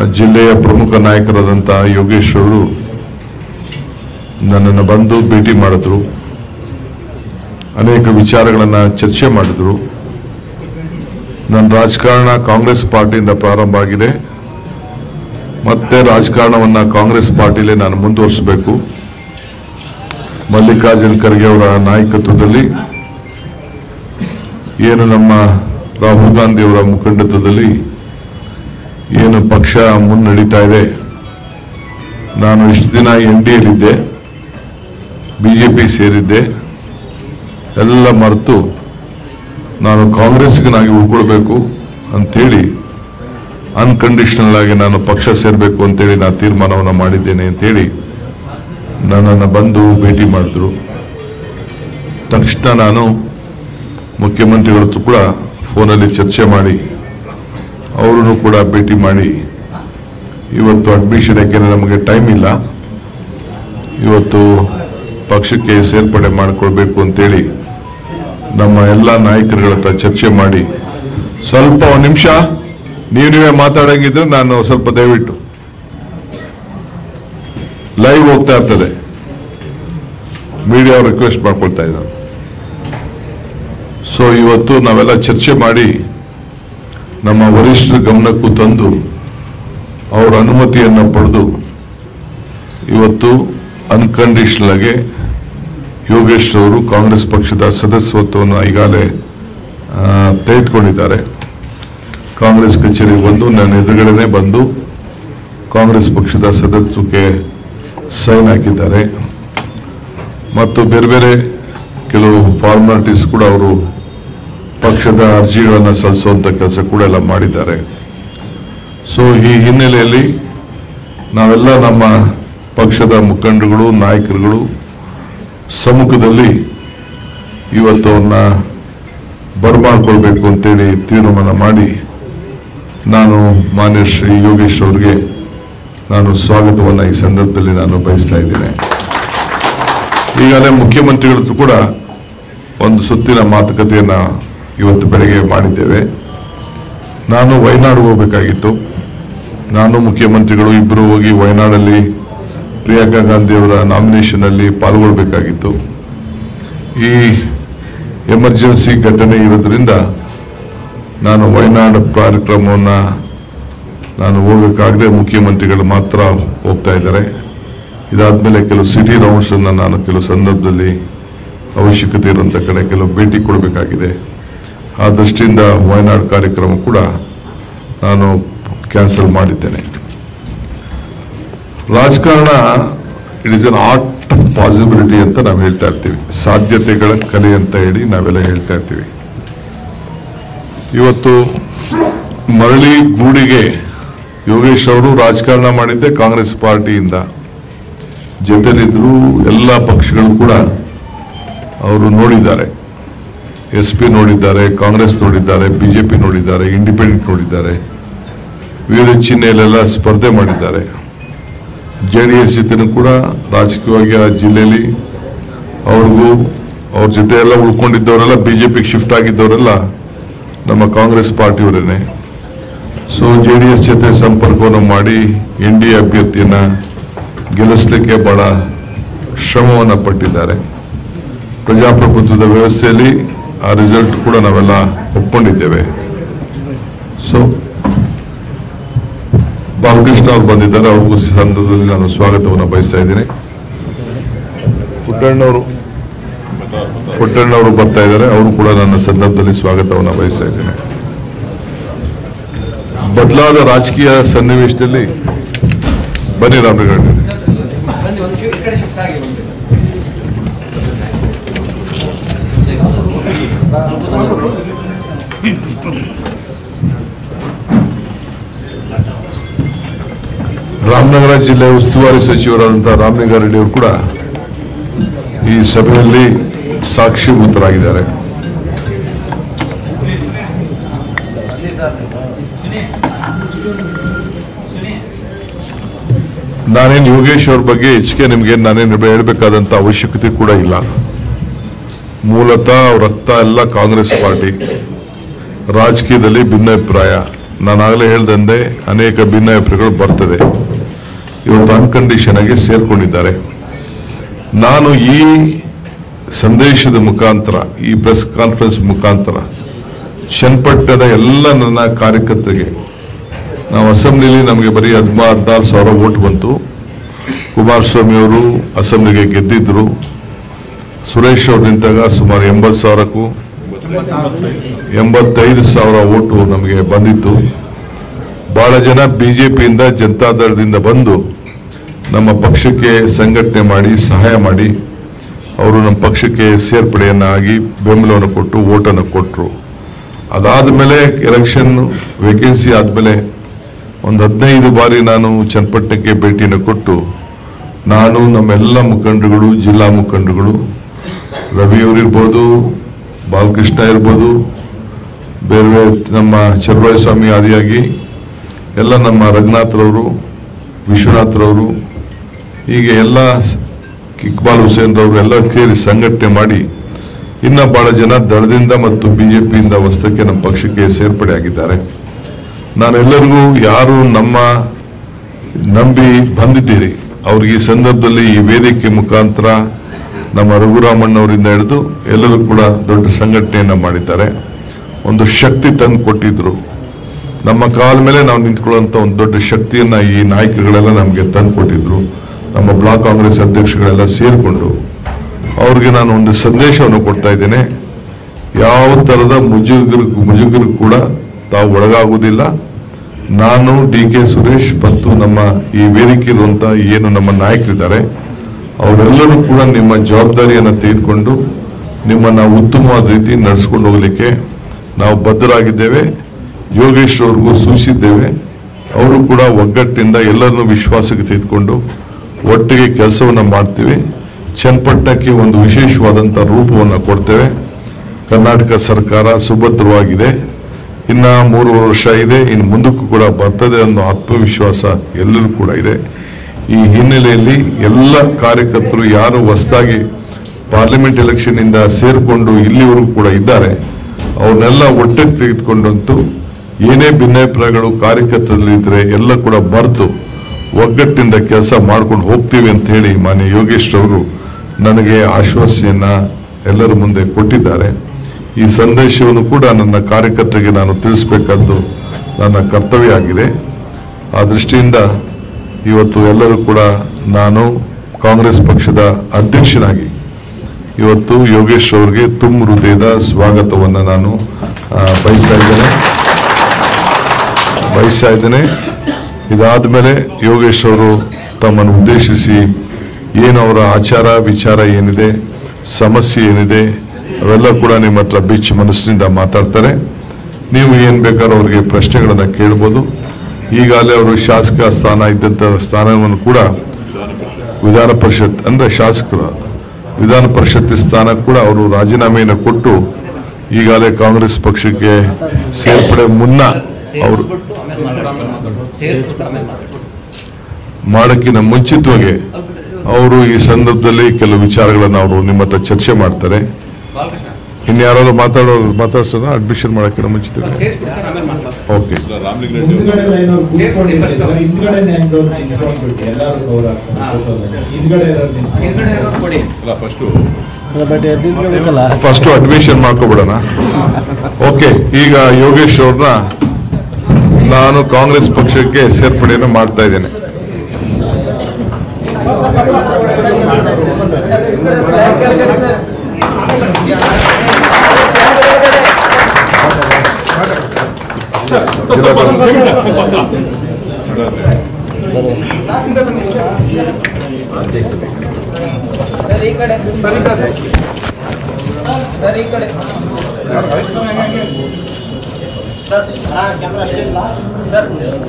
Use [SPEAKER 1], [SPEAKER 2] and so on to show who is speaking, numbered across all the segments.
[SPEAKER 1] ಜಿಲ್ಲೆಯ ಪ್ರಮುಖ ನಾಯಕರಾದಂಥ ಯೋಗೇಶ್ ಅವರು ನನ್ನನ್ನು ಬಂದು ಭೇಟಿ ಮಾಡಿದ್ರು ಅನೇಕ ವಿಚಾರಗಳನ್ನು ಚರ್ಚೆ ಮಾಡಿದ್ರು ನನ್ನ ರಾಜಕಾರಣ ಕಾಂಗ್ರೆಸ್ ಪಾರ್ಟಿಯಿಂದ ಪ್ರಾರಂಭ ಆಗಿದೆ ಮತ್ತೆ ರಾಜಕಾರಣವನ್ನು ಕಾಂಗ್ರೆಸ್ ಪಾರ್ಟಿಲೇ ನಾನು ಮುಂದುವರಿಸಬೇಕು ಮಲ್ಲಿಕಾರ್ಜುನ್ ಖರ್ಗೆ ಅವರ ನಾಯಕತ್ವದಲ್ಲಿ ಏನು ನಮ್ಮ ರಾಹುಲ್ ಗಾಂಧಿ ಅವರ ಮುಖಂಡತ್ವದಲ್ಲಿ ಏನು ಪಕ್ಷ ಮುನ್ನಡೀತಾ ಇದೆ ನಾನು ಇಷ್ಟು ದಿನ ಎನ್ ಡಿ ಎಲ್ಲಿದ್ದೆ ಬಿ ಜೆ ಪಿ ಸೇರಿದ್ದೆ ಎಲ್ಲ ಮರೆತು ನಾನು ಕಾಂಗ್ರೆಸ್ಗನಾಗಿ ಉಳ್ಕೊಳ್ಬೇಕು ಅಂಥೇಳಿ ಅನ್ಕಂಡೀಷನಲ್ ಆಗಿ ನಾನು ಪಕ್ಷ ಸೇರಬೇಕು ಅಂತೇಳಿ ನಾನು ತೀರ್ಮಾನವನ್ನು ಮಾಡಿದ್ದೇನೆ ಅಂತೇಳಿ ನನ್ನನ್ನು ಬಂದು ಭೇಟಿ ಮಾಡಿದ್ರು ತಕ್ಷಣ ನಾನು ಮುಖ್ಯಮಂತ್ರಿಗಳ ಹತ್ರ ಕೂಡ ಫೋನಲ್ಲಿ ಚರ್ಚೆ ಮಾಡಿ ಅವರನ್ನು ಕೂಡ ಭೇಟಿ ಮಾಡಿ ಇವತ್ತು ಅಡ್ಮಿಷನ್ ಯಾಕೆಂದರೆ ನಮಗೆ ಟೈಮ್ ಇಲ್ಲ ಇವತ್ತು ಪಕ್ಷಕ್ಕೆ ಸೇರ್ಪಡೆ ಮಾಡಿಕೊಳ್ಬೇಕು ಅಂತೇಳಿ ನಮ್ಮ ಎಲ್ಲ ನಾಯಕರುಗಳ ಹತ್ರ ಚರ್ಚೆ ಮಾಡಿ ಸ್ವಲ್ಪ ಒಂದು ನಿಮಿಷ ನೀವು ನೀವೇ ಮಾತಾಡಂಗಿದ್ರೆ ನಾನು ಸ್ವಲ್ಪ ದಯವಿಟ್ಟು ಲೈವ್ ಹೋಗ್ತಾ ಇರ್ತದೆ ಮೀಡಿಯಾ ರಿಕ್ವೆಸ್ಟ್ ಮಾಡ್ಕೊಳ್ತಾ ಇದ್ದಾರೆ ಸೊ ಇವತ್ತು ನಾವೆಲ್ಲ ಚರ್ಚೆ ಮಾಡಿ ನಮ್ಮ ವರಿಷ್ಠರ ಗಮನಕ್ಕೂ ತಂದು ಅವರ ಅನುಮತಿಯನ್ನು ಪಡೆದು ಇವತ್ತು ಅನ್ಕಂಡೀಷನಲ್ ಆಗಿ ಯೋಗೇಶ್ ಅವರು ಕಾಂಗ್ರೆಸ್ ಪಕ್ಷದ ಸದಸ್ಯತ್ವವನ್ನು ಈಗಾಗಲೇ ಆ, ತೆಗೆದುಕೊಂಡಿದ್ದಾರೆ ಕಾಂಗ್ರೆಸ್ ಕಚೇರಿಗೆ ಬಂದು ನನ್ನ ಎದುರುಗಡೆನೆ ಬಂದು ಕಾಂಗ್ರೆಸ್ ಪಕ್ಷದ ಸದಸ್ಯತ್ವಕ್ಕೆ ಸೈನ್ ಹಾಕಿದ್ದಾರೆ ಮತ್ತು ಬೇರೆ ಬೇರೆ ಕೆಲವು ಫಾರ್ಮಾಲಿಟೀಸ್ ಕೂಡ ಅವರು ಪಕ್ಷದ ಅರ್ಜಿಗಳನ್ನು ಸಲ್ಲಿಸುವಂಥ ಕೆಲಸ ಕೂಡ ಎಲ್ಲ ಮಾಡಿದ್ದಾರೆ ಸೊ ಈ ಹಿನ್ನೆಲೆಯಲ್ಲಿ ನಾವೆಲ್ಲ ನಮ್ಮ ಪಕ್ಷದ ಮುಖಂಡರುಗಳು ನಾಯಕರುಗಳು ಸಮ್ಮುಖದಲ್ಲಿ ಇವತ್ತು ಅವ್ರನ್ನ ಬರಮಾಡ್ಕೊಳ್ಬೇಕು ಅಂತೇಳಿ ತೀರ್ಮಾನ ಮಾಡಿ ನಾನು ಮಾನ್ಯ ಶ್ರೀ ಯೋಗೇಶ್ ಅವರಿಗೆ ನಾನು ಸ್ವಾಗತವನ್ನು ಈ ಸಂದರ್ಭದಲ್ಲಿ ನಾನು ಬಯಸ್ತಾ ಇದ್ದೇನೆ ಈಗಾಗಲೇ ಮುಖ್ಯಮಂತ್ರಿಗಳ ಹತ್ರ ಕೂಡ ಒಂದು ಸುತ್ತಿನ ಮಾತುಕತೆಯನ್ನು ಇವತ್ತು ಬೆಳಗ್ಗೆ ಮಾಡಿದ್ದೇವೆ ನಾನು ವಯನಾಡು ಹೋಗಬೇಕಾಗಿತ್ತು ನಾನು ಮುಖ್ಯಮಂತ್ರಿಗಳು ಇಬ್ಬರು ಹೋಗಿ ವಯನಾಡಲ್ಲಿ ಪ್ರಿಯಾಂಕಾ ಗಾಂಧಿ ಅವರ ನಾಮಿನೇಷನಲ್ಲಿ ಪಾಲ್ಗೊಳ್ಬೇಕಾಗಿತ್ತು ಈ ಎಮರ್ಜೆನ್ಸಿ ಘಟನೆ ಇರೋದ್ರಿಂದ ನಾನು ವಯನಾಡ್ ಕಾರ್ಯಕ್ರಮವನ್ನು ನಾನು ಹೋಗಬೇಕಾಗದೆ ಮುಖ್ಯಮಂತ್ರಿಗಳು ಮಾತ್ರ ಹೋಗ್ತಾ ಇದ್ದಾರೆ ಇದಾದ್ಮೇಲೆ ಕೆಲವು ಸಿಟಿ ರೌಂಡ್ಸನ್ನು ನಾನು ಕೆಲವು ಸಂದರ್ಭದಲ್ಲಿ ಅವಶ್ಯಕತೆ ಇರುವಂಥ ಕಡೆ ಕೆಲವು ಭೇಟಿ ಕೊಡಬೇಕಾಗಿದೆ ಆ ದೃಷ್ಟಿಯಿಂದ ವಯನಾಡ್ ಕಾರ್ಯಕ್ರಮ ಕೂಡ ನಾನು ಕ್ಯಾನ್ಸಲ್ ಮಾಡಿದ್ದೇನೆ ರಾಜಕಾರಣ it is an art possibility ಅಂತ ನಾವು ಹೇಳ್ತಾ ಇರ್ತೀವಿ ಸಾಧ್ಯತೆಗಳ ಕಲೆ ಅಂತ ಹೇಳಿ ನಾವೆಲ್ಲ ಹೇಳ್ತಾ ಇರ್ತೀವಿ ಇವತ್ತು ಮರಳಿ ಗೂಡಿಗೆ ಯೋಗೇಶ್ ಅವರು ರಾಜಕಾರಣ ಮಾಡಿದ್ದೆ ಕಾಂಗ್ರೆಸ್ ಪಾರ್ಟಿಯಿಂದ ಜೊತೆಲಿದ್ರು ಎಲ್ಲ ಪಕ್ಷಗಳು ಕೂಡ ಅವರು ನೋಡಿದ್ದಾರೆ ಎಸ್ ಪಿ ನೋಡಿದ್ದಾರೆ ಕಾಂಗ್ರೆಸ್ ನೋಡಿದ್ದಾರೆ ಬಿಜೆಪಿ ನೋಡಿದ್ದಾರೆ ಇಂಡಿಪೆಂಡೆಂಟ್ ನೋಡಿದ್ದಾರೆ ವಿವಿಧ ಚಿಹ್ನೆಯಲ್ಲೆಲ್ಲ ಸ್ಪರ್ಧೆ ಮಾಡಿದ್ದಾರೆ ಜೆ ಡಿ ಎಸ್ ಜೊತೆನೂ ಕೂಡ ರಾಜಕೀಯವಾಗಿ ಆ ಜಿಲ್ಲೆಯಲ್ಲಿ ಅವ್ರಿಗೂ ಅವ್ರ ಜೊತೆ ಎಲ್ಲ ಉಳ್ಕೊಂಡಿದ್ದವರೆಲ್ಲ ಬಿ ಜೆ ಪಿಗೆ ಶಿಫ್ಟ್ ಆಗಿದ್ದವರೆಲ್ಲ ನಮ್ಮ ಕಾಂಗ್ರೆಸ್ ಪಾರ್ಟಿಯವರೇನೆ ಸೊ ಜೆ ಡಿ ಎಸ್ ಜೊತೆ ಸಂಪರ್ಕವನ್ನು ಮಾಡಿ ಎನ್ ಡಿ ಎ ಅಭ್ಯರ್ಥಿಯನ್ನ ಗೆಲ್ಲಿಸಲಿಕ್ಕೆ ಬಹಳ ಶ್ರಮವನ್ನು ಪಟ್ಟಿದ್ದಾರೆ ಪ್ರಜಾಪ್ರಭುತ್ವದ ವ್ಯವಸ್ಥೆಯಲ್ಲಿ ಆ ರಿಸಲ್ಟ್ ಕೂಡ ನಾವೆಲ್ಲ ಒಪ್ಕೊಂಡಿದ್ದೇವೆ ಸೊ ಬಾಲಕೃಷ್ಣ ಅವರು ಬಂದಿದ್ದಾರೆ ಅವ್ರಿಗೂ ಈ ಸಂದರ್ಭದಲ್ಲಿ ನಾನು ಸ್ವಾಗತವನ್ನು ಬಯಸ್ತಾ ಇದ್ದೀನಿ ಪುಟ್ಟಣ್ಣವರು ಪುಟ್ಟಣ್ಣವರು ಬರ್ತಾ ಇದ್ದಾರೆ ಅವರು ಕೂಡ ನನ್ನ ಸಂದರ್ಭದಲ್ಲಿ ಸ್ವಾಗತವನ್ನು ಬಯಸ್ತಾ ಇದ್ದೇನೆ ಬದಲಾದ ರಾಜಕೀಯ ಸನ್ನಿವೇಶದಲ್ಲಿ ಬನ್ನಿ ರಾಮಲಿಂಗಣ್ಣ
[SPEAKER 2] ಬನ್ನಿ ಒಂದು ಈ ಕಡೆ ಶಿಫ್ಟ್ ಆಗಿ ಬಂದು
[SPEAKER 1] ರಾಮನಗರ ಜಿಲ್ಲೆ ಉಸ್ತುವಾರಿ ಸಚಿವರಾದಂತಹ ರಾಮಲಿಂಗಾರೆಡ್ಡಿ ಅವರು ಕೂಡ ಈ ಸಭೆಯಲ್ಲಿ ಸಾಕ್ಷಿಭೂತರಾಗಿದ್ದಾರೆ ನಾನೇನು ಯೋಗೇಶ್ ಅವ್ರ ಬಗ್ಗೆ ಹೆಚ್ಚಿಗೆ ನಿಮ್ಗೆ ನಾನೇನು ಹೇಳ್ಬೇಕಾದಂತ ಅವಶ್ಯಕತೆ ಕೂಡ ಇಲ್ಲ ಮೂಲತಃ ಅವ್ರ ರಕ್ತ ಎಲ್ಲ ಕಾಂಗ್ರೆಸ್ ಪಾರ್ಟಿ ರಾಜಕೀಯದಲ್ಲಿ ಭಿನ್ನಾಭಿಪ್ರಾಯ ನಾನಾಗಲೇ ಹೇಳ್ದಂತೆ ಅನೇಕ ಭಿನ್ನಾಭಿಪ್ರಾಯಗಳು ಬರ್ತದೆ ಇವತ್ತು ಅನ್ಕಂಡೀಷನ್ ಆಗಿ ಸೇರ್ಕೊಂಡಿದ್ದಾರೆ ನಾನು ಈ ಸಂದೇಶದ ಮುಖಾಂತರ ಈ ಪ್ರೆಸ್ ಕಾನ್ಫರೆನ್ಸ್ ಮುಖಾಂತರ ಚನ್ನಪಟ್ಟಣದ ಎಲ್ಲ ನನ್ನ ಕಾರ್ಯಕರ್ತರಿಗೆ ನಾವು ಅಸೆಂಬ್ಲಿಲಿ ನಮಗೆ ಬರೀ ಹದಿನಾರು ಹದಿನಾರು ಸಾವಿರ ಓಟ್ ಬಂತು ಕುಮಾರಸ್ವಾಮಿ ಅವರು ಅಸೆಂಬ್ಲಿಗೆ ಗೆದ್ದಿದ್ರು ಸುರೇಶ್ ಅವರು ನಿಂತಾಗ ಸುಮಾರು ಎಂಬತ್ತು ಸಾವಿರಕ್ಕೂ ಎಂಬತ್ತೈದು ಸಾವಿರ ಓಟು ನಮಗೆ ಬಂದಿತ್ತು ಬಹಳ ಜನ ಬಿಜೆಪಿಯಿಂದ ಜನತಾದಳದಿಂದ ಬಂದು ನಮ್ಮ ಪಕ್ಷಕ್ಕೆ ಸಂಘಟನೆ ಮಾಡಿ ಸಹಾಯ ಮಾಡಿ ಅವರು ನಮ್ಮ ಪಕ್ಷಕ್ಕೆ ಸೇರ್ಪಡೆಯನ್ನ ಆಗಿ ಬೆಂಬಲವನ್ನು ಕೊಟ್ಟು ಓಟನ್ನು ಕೊಟ್ಟರು ಅದಾದ ಮೇಲೆ ಎಲೆಕ್ಷನ್ ವೇಕೆನ್ಸಿ ಆದಮೇಲೆ ಒಂದು ಹದಿನೈದು ಬಾರಿ ನಾನು ಚನ್ನಪಟ್ಟಣಕ್ಕೆ ಭೇಟಿಯನ್ನು ಕೊಟ್ಟು ನಾನು ನಮ್ಮೆಲ್ಲ ಮುಖಂಡರುಗಳು ಜಿಲ್ಲಾ ಮುಖಂಡರುಗಳು ರವಿಯವರಿರ್ಬೋದು ಬಾಲಕೃಷ್ಣ ಇರ್ಬೋದು ಬೇರೆ ಬೇರೆ ನಮ್ಮ ಚಲುವರಾಯ ಸ್ವಾಮಿ ಆದಿಯಾಗಿ ಎಲ್ಲ ನಮ್ಮ ರಘುನಾಥ್ರವರು ವಿಶ್ವನಾಥ್ರವರು ಹೀಗೆ ಎಲ್ಲ ಇಕ್ಬಾಲ್ ಹುಸೇನ್ ರವರು ಎಲ್ಲ ಸೇರಿ ಸಂಘಟನೆ ಮಾಡಿ ಇನ್ನ ಬಹಳ ಜನ ದಳದಿಂದ ಮತ್ತು ಬಿಜೆಪಿಯಿಂದ ಹೊಸದಕ್ಕೆ ನಮ್ಮ ಪಕ್ಷಕ್ಕೆ ಸೇರ್ಪಡೆ ಆಗಿದ್ದಾರೆ ನಾನೆಲ್ಲರಿಗೂ ಯಾರು ನಮ್ಮ ನಂಬಿ ಬಂದಿದ್ದೀರಿ ಅವ್ರಿಗೆ ಈ ಸಂದರ್ಭದಲ್ಲಿ ಈ ವೇದಿಕೆ ಮುಖಾಂತರ ನಮ್ಮ ರಘುರಾಮಣ್ಣವರಿಂದ ಹಿಡಿದು ಎಲ್ಲರೂ ಕೂಡ ದೊಡ್ಡ ಸಂಘಟನೆಯನ್ನ ಮಾಡಿದ್ದಾರೆ ಒಂದು ಶಕ್ತಿ ತಂದು ಕೊಟ್ಟಿದ್ರು ನಮ್ಮ ಕಾಲ ಮೇಲೆ ನಾವು ನಿಂತ್ಕೊಳ್ಳುವಂತ ಒಂದು ದೊಡ್ಡ ಶಕ್ತಿಯನ್ನ ಈ ನಾಯಕರುಗಳೆಲ್ಲ ನಮಗೆ ತಂದು ಕೊಟ್ಟಿದ್ರು ನಮ್ಮ ಬ್ಲಾಕ್ ಕಾಂಗ್ರೆಸ್ ಅಧ್ಯಕ್ಷಗಳೆಲ್ಲ ಸೇರಿಕೊಂಡು ಅವ್ರಿಗೆ ನಾನು ಒಂದು ಸಂದೇಶವನ್ನು ಕೊಡ್ತಾ ಇದ್ದೇನೆ ಯಾವ ತರದ ಮುಜುಗರು ಮುಜುಗರು ಕೂಡ ತಾವು ಒಳಗಾಗುವುದಿಲ್ಲ ನಾನು ಡಿ ಕೆ ಸುರೇಶ್ ಮತ್ತು ನಮ್ಮ ಈ ವೇದಿಕೆ ಇರುವಂತ ಏನು ನಮ್ಮ ನಾಯಕರಿದ್ದಾರೆ ಅವರೆಲ್ಲರೂ ಕೂಡ ನಿಮ್ಮ ಜವಾಬ್ದಾರಿಯನ್ನು ತೆಗೆದುಕೊಂಡು ನಿಮ್ಮನ್ನ ಉತ್ತಮವಾದ ರೀತಿ ನಡೆಸ್ಕೊಂಡು ಹೋಗಲಿಕ್ಕೆ ನಾವು ಬದ್ಧರಾಗಿದ್ದೇವೆ ಯೋಗೇಶ್ ಅವ್ರಿಗೂ ಸೂಚಿಸಿದ್ದೇವೆ ಅವರು ಕೂಡ ಒಗ್ಗಟ್ಟಿನಿಂದ ಎಲ್ಲರನ್ನೂ ವಿಶ್ವಾಸಕ್ಕೆ ತೆಗೆದುಕೊಂಡು ಒಟ್ಟಿಗೆ ಕೆಲಸವನ್ನು ಮಾಡ್ತೀವಿ ಚನ್ನಪಟ್ಟಣಕ್ಕೆ ಒಂದು ವಿಶೇಷವಾದಂಥ ರೂಪವನ್ನು ಕೊಡ್ತೇವೆ ಕರ್ನಾಟಕ ಸರ್ಕಾರ ಸುಭದ್ರವಾಗಿದೆ ಇನ್ನ ಮೂರು ವರ್ಷ ಇದೆ ಇನ್ನು ಮುಂದಕ್ಕೂ ಕೂಡ ಬರ್ತದೆ ಅನ್ನೋ ಆತ್ಮವಿಶ್ವಾಸ ಎಲ್ಲರೂ ಕೂಡ ಇದೆ ಈ ಹಿನ್ನೆಲೆಯಲ್ಲಿ ಎಲ್ಲ ಕಾರ್ಯಕರ್ತರು ಯಾರು ಹೊಸದಾಗಿ ಪಾರ್ಲಿಮೆಂಟ್ ಎಲೆಕ್ಷನ್ ಇಂದ ಸೇರಿಕೊಂಡು ಇಲ್ಲಿವರೆಗೂ ಕೂಡ ಇದ್ದಾರೆ ಅವ್ರನ್ನೆಲ್ಲ ಒಟ್ಟಿಗೆ ತೆಗೆದುಕೊಂಡಂತೂ ಏನೇ ಭಿನ್ನಾಭಿಪ್ರಾಯಗಳು ಕಾರ್ಯಕರ್ತರಲ್ಲಿದ್ದರೆ ಎಲ್ಲ ಕೂಡ ಮರೆತು ಒಗ್ಗಟ್ಟಿನಿಂದ ಕೆಲಸ ಮಾಡ್ಕೊಂಡು ಹೋಗ್ತೀವಿ ಅಂತ ಹೇಳಿ ಮಾನ್ಯ ಯೋಗೇಶ್ ಅವರು ನನಗೆ ಆಶ್ವಾಸನೆಯನ್ನ ಎಲ್ಲರ ಮುಂದೆ ಕೊಟ್ಟಿದ್ದಾರೆ ಈ ಸಂದೇಶವನ್ನು ಕೂಡ ನನ್ನ ಕಾರ್ಯಕರ್ತರಿಗೆ ನಾನು ತಿಳಿಸಬೇಕಾದ್ದು ನನ್ನ ಕರ್ತವ್ಯ ಆಗಿದೆ ಆ ದೃಷ್ಟಿಯಿಂದ ಇವತ್ತು ಎಲ್ಲರೂ ಕೂಡ ನಾನು ಕಾಂಗ್ರೆಸ್ ಪಕ್ಷದ ಅಧ್ಯಕ್ಷನಾಗಿ ಇವತ್ತು ಯೋಗೇಶ್ ಅವರಿಗೆ ತುಂಬ ಹೃದಯದ ಸ್ವಾಗತವನ್ನು ನಾನು ಆ, ಬಯಸ್ತಾ ಇದ್ದೇನೆ ಬಯಸ್ತಾ ಇದ್ದೇನೆ ಇದಾದ ಮೇಲೆ ಯೋಗೇಶ್ ಅವರು ತಮ್ಮನ್ನು ಉದ್ದೇಶಿಸಿ ಏನು ಅವರ ಆಚಾರ ವಿಚಾರ ಏನಿದೆ ಸಮಸ್ಯೆ ಏನಿದೆ ಅವೆಲ್ಲ ಕೂಡ ನಿಮ್ಮ ಹತ್ರ ಬಿಚ್ಚಿ ಮನಸ್ಸಿನಿಂದ ಮಾತಾಡ್ತಾರೆ ನೀವು ಏನು ಬೇಕಾದ್ರೂ ಅವರಿಗೆ ಪ್ರಶ್ನೆಗಳನ್ನು ಕೇಳ್ಬೋದು ಈಗಾಗಲೇ ಅವರು ಶಾಸಕ ಸ್ಥಾನ ಇದ್ದಂಥ ಸ್ಥಾನವನ್ನು ಕೂಡ ವಿಧಾನ ಪರಿಷತ್ ಅಂದ್ರೆ ಶಾಸಕರು ವಿಧಾನ ಪರಿಷತ್ ಸ್ಥಾನ ಕೂಡ ಅವರು ರಾಜೀನಾಮೆಯನ್ನು ಕೊಟ್ಟು ಈಗಾಗಲೇ ಕಾಂಗ್ರೆಸ್ ಪಕ್ಷಕ್ಕೆ ಸೇರ್ಪಡೆ ಮುನ್ನ ಅವರು
[SPEAKER 2] ಸೇರಿಸ್ಬಿಟ್ಟು ಆಮೇಲೆ ಮಾತಾಡ್ತೀನಿ ಸೇರಿಸ್ಬಿಟ್ಟು ಆಮೇಲೆ ಮಾತಾಡ್ತೀನಿ
[SPEAKER 1] ಮಾಡಕ್ಕಿಂತ ಮುಂಚಿತವಾಗಿ ಅವರು ಈ ಸಂದರ್ಭದಲ್ಲಿ ಕೆಲವು ವಿಚಾರಗಳನ್ನು ಅವರು ನಿಮ್ಮ ಹತ್ರ ಚರ್ಚೆ ಮಾಡ್ತಾರೆ
[SPEAKER 2] ಬಾಲಕೃಷ್ಣ
[SPEAKER 1] ಇನ್ಯಾರಾದ್ರೂ ಮಾತಾಡೋ ಮಾತಾಡ್ಸೋಣ ಅಡ್ಮಿಷನ್ ಮಾಡಕ್ಕಿಂತ ಮುಂಚಿತವಾಗಿ
[SPEAKER 2] ಸೇರಿಸ್ಬಿಟ್ಟು ಸರ್ ಆಮೇಲೆ ಮಾತಾಡ್ತೀನಿ
[SPEAKER 1] ಓಕೆ
[SPEAKER 3] ಹಿಂದ್ಗಡೆ ಲೈನ್ ಅವ್ರು ಕೂತ್ಕೊಂಡಿದ್ದಾರೆ ಸರ್, ಹಿಂದ್ಗಡೆ ನ್ಯಾಂಗ್ ಅವ್ರು ನಿಂತ್ಕೊಂಡ್ಬಿಟ್ಟು ಎಲ್ಲರೂ ಕವರ್ ಆಗ್ತಾರೆ
[SPEAKER 2] ಹಾ.
[SPEAKER 3] ಫೋಟೋದಲ್ಲಿ. ಹಿಂದ್ಗಡೆ ಇರೋರು ನಿಂತ್ಕೊಂಡು.
[SPEAKER 2] ಹಿಂದ್ಗಡೆ ಇರೋರು ಕೊಡಿ
[SPEAKER 1] ಫಸ್ಟ್ ಅಡ್ಮಿಷನ್ ಮಾಡ್ಕೊಬಿಡೋಣ ಓಕೆ ಈಗ ಯೋಗೇಶ್ ಅವ್ರನ್ನ ನಾನು ಕಾಂಗ್ರೆಸ್ ಪಕ್ಷಕ್ಕೆ ಸೇರ್ಪಡೆಯನ್ನು ಮಾಡ್ತಾ ಇದ್ದೇನೆ
[SPEAKER 4] ಸರ್ ಈ ಕಡೆ ಸರ್ ಈ ಕಡೆ ಸರ್ ಕ್ಯಾಮ್ರಾ ಅಷ್ಟೇ ಇಲ್ಲ ಸರ್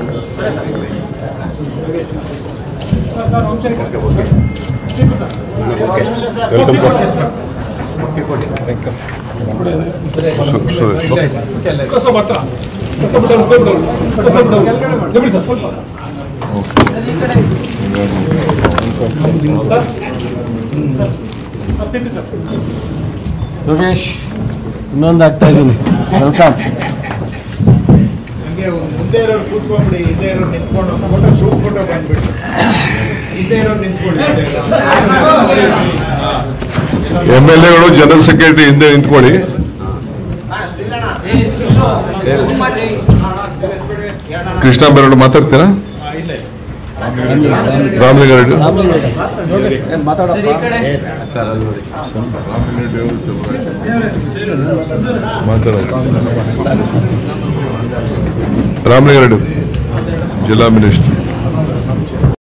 [SPEAKER 1] ಸುರೇಶ್
[SPEAKER 5] ಸ್ವಲ್ಪ ಬರ್ತಾ ಸ್ವಲ್ಪ down, ಸ್ವಲ್ಪ down, ಸ್ವಲ್ಪ down. ಜಮೀನ್ ಸರ್ ಸ್ವಲ್ಪ
[SPEAKER 4] ಸರ್ ಈ ಕಡೆ
[SPEAKER 5] ಸರ್ ಸಿಂಡಿ ಸರ್
[SPEAKER 6] ಯೋಗೇಶ್ ಇನ್ನೊಂದು ಆಗ್ತಾ ಇದ್ದೀನಿ ವೆಲ್ಕಮ್
[SPEAKER 3] ಹಂಗೆ ಒಂದು ಮುಂದೆ ಇರೋರು ಕೂತ್ಕೊಂಡ್ಬಿಡಿ ಹಿಂದೆ ಇರೋರು ನಿಂತ್ಕೊಂಡು ಫೋಟೋ ಶೂಟ್ ಫೋಟೋ ಬಂದ್ಬಿಟ್ಟು ಹಿಂದೆ ಇರೋರು ನಿಂತ್ಕೊಳ್ಳಿ ಹಿಂದೆ ಇರೋರು. ಹಾ.
[SPEAKER 1] ಎಮ್ ಎಲ್ ಎಗಳು ಜನರಲ್ ಸೆಕ್ರೆಟರಿ ಹಿಂದೆ ನಿಂತ್ಕೊಳ್ಳಿ ಕೃಷ್ಣ ಬೆರಡು ಮಾತಾಡ್ತೀರಾ
[SPEAKER 3] ಹಾ, ಇಲ್ಲೇ
[SPEAKER 1] ರಾಮಲಿಂಗಾರೆಡ್ಡಿ ಮಾತಾಡೋದು ರಾಮಲಿಂಗಾರೆಡ್ಡಿ ಜಿಲ್ಲಾ ಮಿನಿಸ್ಟರ್